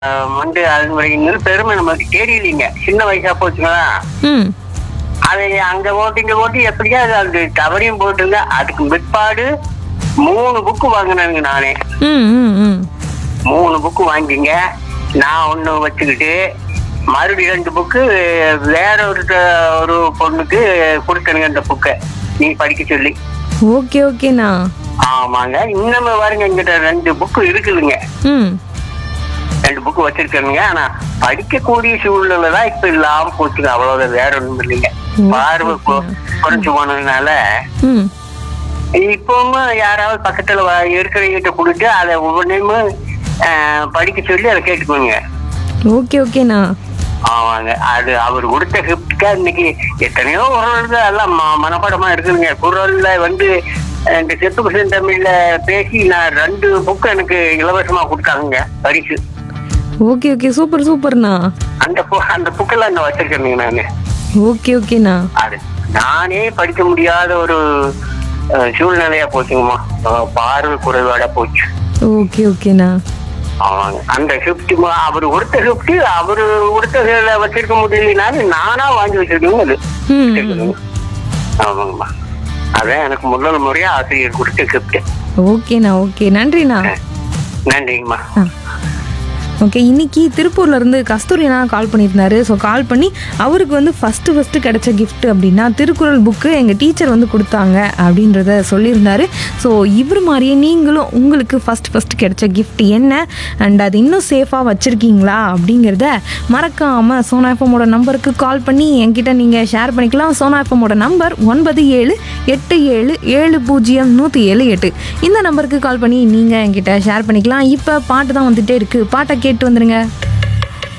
அஹ், வந்து அது இன்னும் பெருமை நமக்கு தெரியலீங்க சின்ன வயசா போச்சுங்களா ம் அதை அங்க ஓட்டி இங்க ஓட்டி எப்படியா அது அந்த கவரையும் போட்டுங்க அதுக்கு பிற்பாடு மூணு புக்கு வாங்கினேங்க நானே ம் ம் ம் மூணு புக்கு வாங்கிங்க நான் ஒண்ணு வச்சுக்கிட்டு மறுபடியும் ரெண்டு புக்கு வேற ஒரு ஒரு பொண்ணுக்கு கொடுத்தனுங்க இந்த புக்கை நீ படிக்க சொல்லி ஓகே ஓகேண்ணா ஆமாங்க இன்னும் பாருங்க எங்கிட்ட ரெண்டு புக்கு இருக்குதுங்க ம் ரெண்டு புக்கு வச்சிருக்கேனுங்க ஆனா படிக்கக்கூடிய சூழ்நிலை தான் இப்ப இல்லாம போச்சுங்க அவ்வளவுதான் வேற ஒண்ணும் இல்லைங்க பார்வை கொ- குறைஞ்சு போனதுனால ம் இப்பவும் யாராவது பக்கத்துல வ- இருக்கிறவங்கிட்ட கொடுத்து அதை ஒவ்வொன்றையும் ஆஹ், படிக்க சொல்லி அதை கேட்டுக்கோங்க ஓகே ஓகேண்ணா ஆமாங்க அது அவர் கொடுத்த கிஃப்ட்க்கு இன்னைக்கு எத்தனையோ குரல்கள் எல்லாம் ம- மனப்பாடமா இருக்குதுங்க குரல்ல வந்து அஹ், இந்த செத்து பசன் தமிழ்ல பேசி நான் ரெண்டு புக்கு எனக்கு இலவசமா கொடுத்தாங்க பரிசு ஓகே ஓகே சூப்பர் சூப்பர்ண்ணா அந்த பு- அந்த புக்கெல்லாம் நான் வச்சிருக்கேனுங்க நானு ஓகே ஓகேண்ணா அது நானே படிக்க முடியாத ஒரு அஹ், சூழ்நிலையா போச்சுங்கம்மா அஹ், பார்வை குறைபாடா போச்சு ஓகே ஓகேண்ணா ஆமாங்க அந்த கிஃப்ட் அவர் கொடுத்த கிஃப்ட் அவரு கொடுத்ததுல வச்சிருக்க முடியலனாலும் நானா வாங்கி வச்சிருக்கேங்க அது ம் ம். ஆமாங்கம்மா அதான் எனக்கு முதல் முறையா ஆசிரியர் கொடுத்த கிஃப்ட் ஓகேண்ணா ஓகே நன்றிண்ணா நன்றிங்கம்மா ஆ ஓகே இன்னைக்கு திருப்பூர்ல இருந்து கஸ்தூரி அண்ணா கால் பண்ணியிருந்தாரு ஸோ கால் பண்ணி அவருக்கு வந்து ஃபஸ்ட்டு ஃபஸ்ட்டு கிடைச்ச gift அப்படின்னா திருக்குறள் புக்கு எங்கள் டீச்சர் வந்து கொடுத்தாங்க அப்படின்றத சொல்லியிருந்தாரு ஸோ இவர் மாதிரியே நீங்களும் உங்களுக்கு ஃபஸ்ட் ஃபஸ்ட்டு கிடைச்ச gift என்ன அண்ட் அது இன்னும் சேஃபாக வச்சுருக்கீங்களா அப்படிங்கிறத மறக்காமல் சோனா எஃப்எம்மோட நம்பருக்கு கால் பண்ணி என்கிட்ட நீங்கள் ஷேர் பண்ணிக்கலாம் சோனா எஃப்எம்மோட நம்பர் ஒன்பது ஏழு எட்டு ஏழு ஏழு பூஜ்ஜியம் நூற்றி ஏழு எட்டு இந்த நம்பருக்கு கால் பண்ணி நீங்கள் என்கிட்ட ஷேர் பண்ணிக்கலாம் இப்போ பாட்டு தான் வந்துட்டே இருக்குது பாட்டை கேட்டு வந்துடுங்க